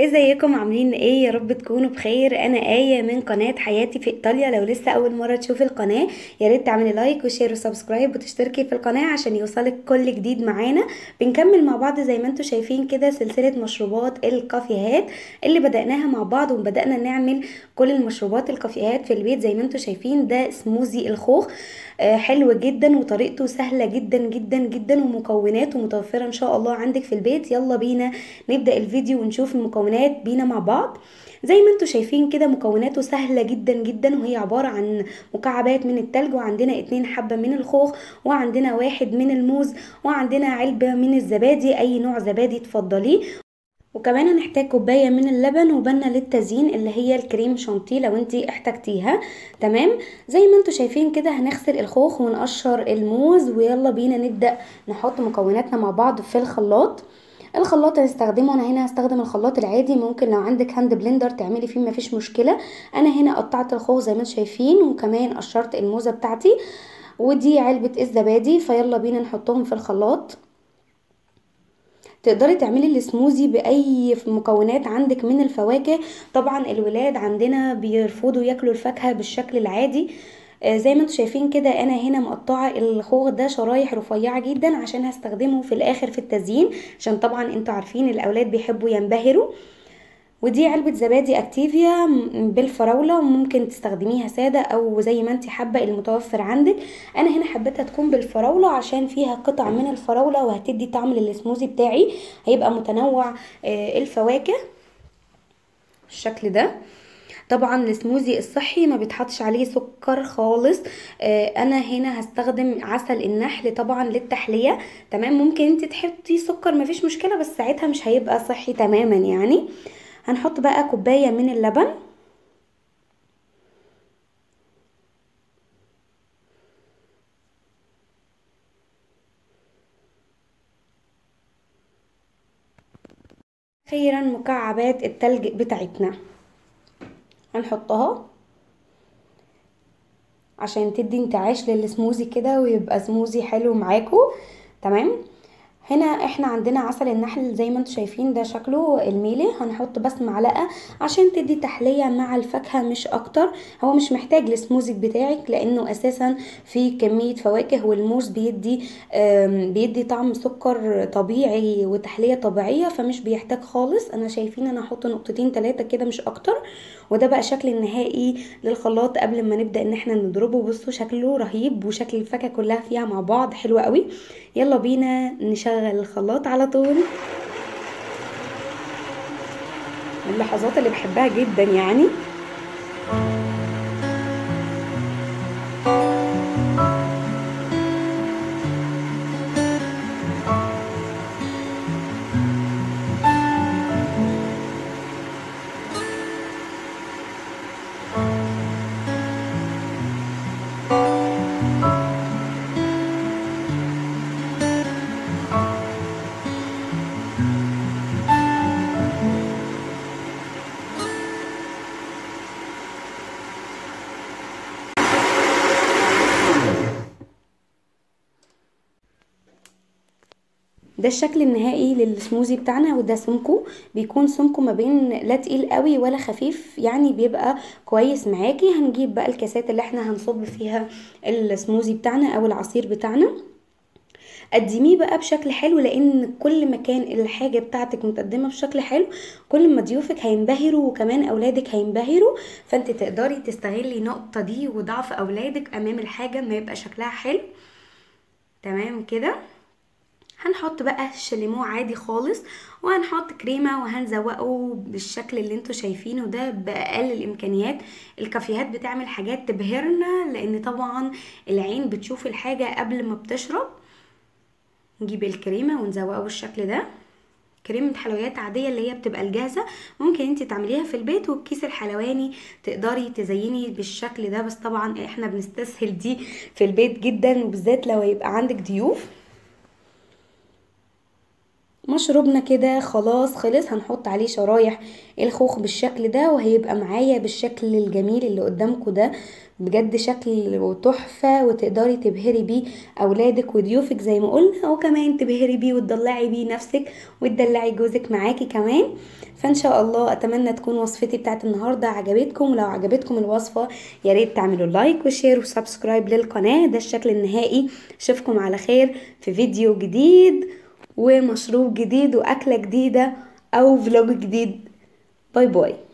ازيكم عاملين ايه يا رب تكونوا بخير انا ايه من قناه حياتي في ايطاليا لو لسه اول مره تشوفي القناه يا ريت تعملي لايك وشير وسبسكرايب وتشتركي في القناه عشان يوصلك كل جديد معانا بنكمل مع بعض زي ما انتم شايفين كده سلسله مشروبات الكافيهات اللي بداناها مع بعض وبدانا نعمل كل المشروبات الكافيهات في البيت زي ما انتم شايفين ده سموزي الخوخ آه، حلو جدا وطريقته سهله جدا جدا جدا ومكوناته متوفره ان شاء الله عندك في البيت يلا بينا نبدا الفيديو ونشوف المكونات بينا مع بعض زي ما انتم شايفين كده مكوناته سهلة جدا جدا وهي عبارة عن مكعبات من التلج وعندنا اتنين حبة من الخوخ وعندنا واحد من الموز وعندنا علبة من الزبادي اي نوع زبادي تفضليه وكمان هنحتاج كوبايه من اللبن وبنه للتزيين اللي هي الكريم شانتيه لو انتي احتجتيها تمام زي ما انتوا شايفين كده هنغسل الخوخ ونقشر الموز ويلا بينا نبدا نحط مكوناتنا مع بعض في الخلاط الخلاط هنستخدمه انا هنا هستخدم الخلاط العادي ممكن لو عندك هاند بلندر تعملي فيه مفيش مشكله انا هنا قطعت الخوخ زي ما انتم شايفين وكمان قشرت الموزه بتاعتي ودي علبه الزبادي فيلا بينا نحطهم في الخلاط تقدري تعملي السموزي باي مكونات عندك من الفواكه طبعا الولاد عندنا بيرفضوا ياكلوا الفاكهه بالشكل العادي آه، زي ما انتم شايفين كده انا هنا مقطعه الخوخ ده شرايح رفيعه جدا عشان هستخدمه في الاخر في التزيين عشان طبعا انتوا عارفين الاولاد بيحبوا ينبهروا ودي علبة زبادي اكتيفيا بالفراولة ممكن تستخدميها سادة او زي ما انت حابة المتوفر عندك انا هنا حبيتها تكون بالفراولة عشان فيها قطع من الفراولة وهتدي طعم للسموزي بتاعي هيبقى متنوع آه، الفواكه بالشكل ده طبعا السموزي الصحي ما بيتحطش عليه سكر خالص آه انا هنا هستخدم عسل النحل طبعا للتحليه تمام ممكن انت تحطي سكر مفيش مشكله بس ساعتها مش هيبقى صحي تماما يعني هنحط بقى كوبايه من اللبن اخيرا مكعبات التلج بتاعتنا هنحطها عشان تدي انتعاش للسموزي كده ويبقى سموزي حلو معاكم تمام هنا احنا عندنا عسل النحل زي ما انتم شايفين ده شكله الميلي هنحط بس معلقه عشان تدي تحليه مع الفاكهه مش اكتر هو مش محتاج للسموزي بتاعك لانه اساسا في كميه فواكه والموز بيدي بيدي طعم سكر طبيعي وتحليه طبيعيه فمش بيحتاج خالص انا شايفين انا هحط نقطتين ثلاثه كده مش اكتر وده بقى شكل النهائي للخلاط قبل ما نبدا ان احنا نضربه بصوا شكله رهيب وشكل الفاكهه كلها فيها مع بعض حلوه قوي يلا بينا نشغل الخلاط على طول اللحظات اللي بحبها جدا يعني ده الشكل النهائي للسموزي بتاعنا وده سمكه بيكون سمكه ما بين لا تقيل قوي ولا خفيف يعني بيبقى كويس معاكي هنجيب بقى الكاسات اللي احنا هنصب فيها السموزي بتاعنا او العصير بتاعنا قدميه بقى بشكل حلو لان كل ما كان الحاجه بتاعتك متقدمه بشكل حلو كل ما ضيوفك هينبهروا وكمان اولادك هينبهروا فانت تقدري تستغلي النقطه دي وضعف اولادك امام الحاجه ما يبقى شكلها حلو تمام كده هنحط بقى شاليمو عادي خالص وهنحط كريمة وهنزوقه بالشكل اللي انتوا شايفينه ده بأقل الإمكانيات الكافيهات بتعمل حاجات تبهرنا لأن طبعا العين بتشوف الحاجة قبل ما بتشرب نجيب الكريمة ونزوقه بالشكل ده كريمة حلويات عادية اللي هي بتبقى الجاهزة ممكن انت تعمليها في البيت والكيس الحلواني تقدري تزيني بالشكل ده بس طبعا احنا بنستسهل دي في البيت جدا وبالذات لو يبقى عندك ضيوف مشروبنا كده خلاص خلص هنحط عليه شرايح الخوخ بالشكل ده وهيبقى معايا بالشكل الجميل اللي قدامكم ده بجد شكل تحفة وتقدري تبهري بيه اولادك وضيوفك زي ما قلنا وكمان تبهري بيه وتدلعي بيه نفسك وتدلعي جوزك معاكي كمان فان شاء الله اتمنى تكون وصفتي بتاعت النهارده عجبتكم ولو عجبتكم الوصفه يا ريت تعملوا لايك وشير وسبسكرايب للقناه ده الشكل النهائي اشوفكم على خير في فيديو جديد ومشروب جديد واكله جديده او فلوج جديد باي باي